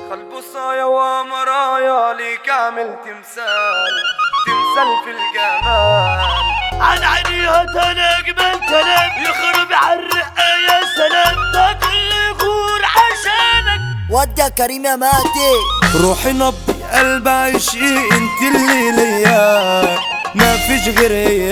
خلبصايا ومرايا ليك عامل تمثال تمثال في الجمال عن عينيها انا اجمل كلام يخرب على الرقه يا سلام ده كل غور عشانك ودي يا كريم يا مهدي روحي نبضي قلب عشقي انت اللي ليا ما فيش غير هي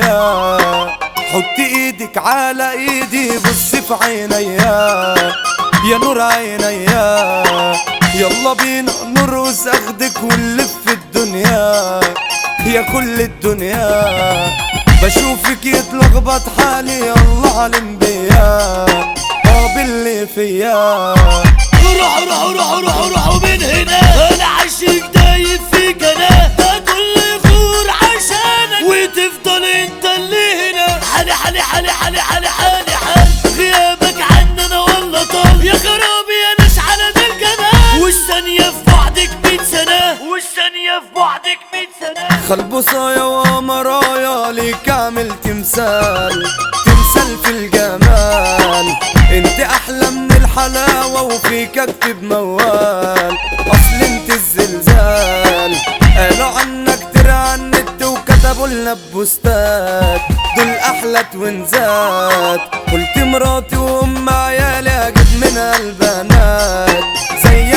حط ايدك على ايدي بص في عينيا يا نور عينيا يلا بينا نرقص اخدك ونلف الدنيا يا كل الدنيا بشوفك يتلخبط حالي الله علم بيا اه باللي فيا روحوا روحوا روحوا روحوا روحوا من هنا انا عاشق دايب في جناه ده كل غور عشانك وتفضل انت اللي هنا حالي حالي حالي حالي حالي حالي حالي غيابك عننا والله طال يا خرابي يا ناس على ذا الجمال والثانية في بعدك 100 سنة والثانية في بعدك 100 سنة خلبصايا ومرايا ليك عامل تمثال تمثال في الجمال انت احلى من الحلاوة وفيك اكتب موال اصل انت الزلزال قالوا عنك ترى عن النت وكتبوا لنا ببوستات دول احلى توينزات قلت مراتي وام عيالي اجيب منها البنات زي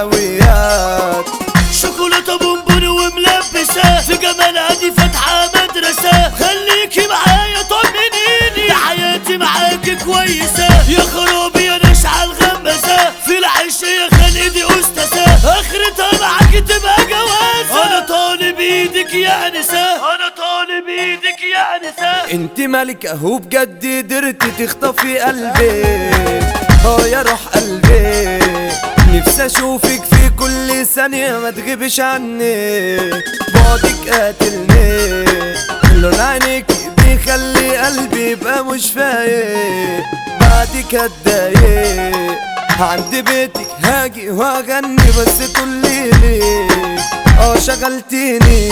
حلويات شوكولاتة بونبون وملبسة في جمالها دي فاتحة مدرسة خليكي معايا طمنيني ده حياتي معاكي كويسة يا خرابي يا نشعة الغمسة في العيش يا خلقي دي أستاذة آخرتها معاكي تبقى جوازة أنا طالب إيدك يا أنسة أنا طالب إيدك يا أنسة انت ملك اهو بجد قدرتي تخطفي قلبي اه يا روح قلبي نفسي اشوفك في كل ثانية ما تغيبش عني بعدك قاتلني لون عينيك بيخلي قلبي يبقى مش فايق بعدك اتضايق عند بيتك هاجي واغني بس تقولي لي اه شغلتيني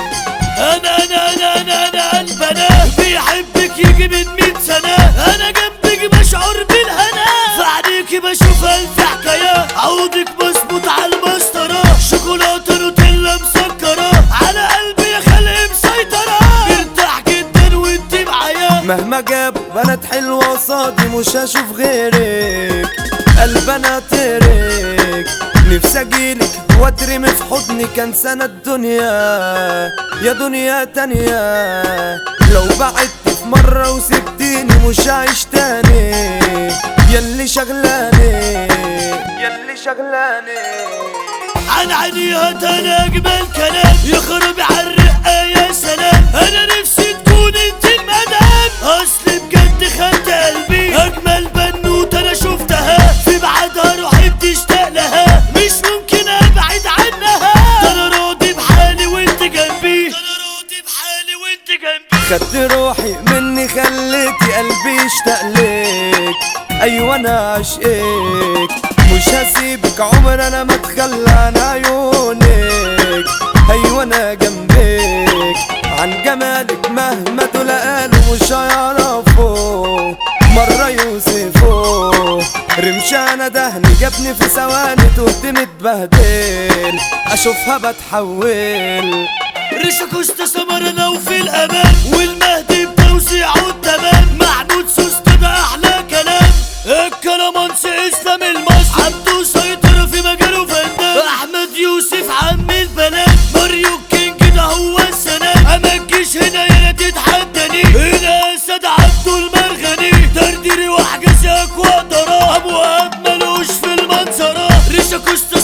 انا انا انا انا انا قلب انا بيحبك يجي من 100 سنة انا جنبك بشعر بالهنا في عينيكي بشوف الف حكاية عودك مظبوط على المسطرة شوكولاتة نوتيلا مسكرة على قلبي يا خلق مسيطرة مرتاح جدا وانت معايا مهما جابوا بنات حلوة قصادي مش هشوف غيرك قلب انا طيرك نفسي اجيلك واترمي في حضنك انسى انا الدنيا يا دنيا تانية لو بعدت في مرة وسبتيني مش هعيش تاني ياللي شغلاني ياللي شغلاني عن عينيها انا اجمل كلام يخرب على الرقه يا سلام انا نفسي تكون انت المدام اصل بجد خدت قلبي اجمل بنوت انا شفتها في بعدها روحي بتشتاق لها مش ممكن ابعد عنها ده انا راضي بحالي وانت جنبي ده انا راضي بحالي وانت جنبي خدت روحي مني خليتي قلبي يشتاق لك ايوه انا عشقك مش هسيبك عمر انا ما اتخلى عن عيونك ايوه انا جنبك عن جمالك مهما دول قالوا مش هيعرفوا مرة يوصفوا رمشانة دهني جابني في ثواني تهت متبهدل اشوفها بتحول ريشة كوستا سمرنا وفي الامان والمهدي بتوسيعه التمام محمود سوست ده احلى كلام الكلامانس اسلام المصري عبده سيطر في مجاله فنان احمد يوسف عم البلد ماريو كينج ده هو السنان اما تجيش هنا هنا تتحداني هنا اسد عبده المرغني دردري واحجز اكوا ابو واب ملوش في المنظره ريشة كوستا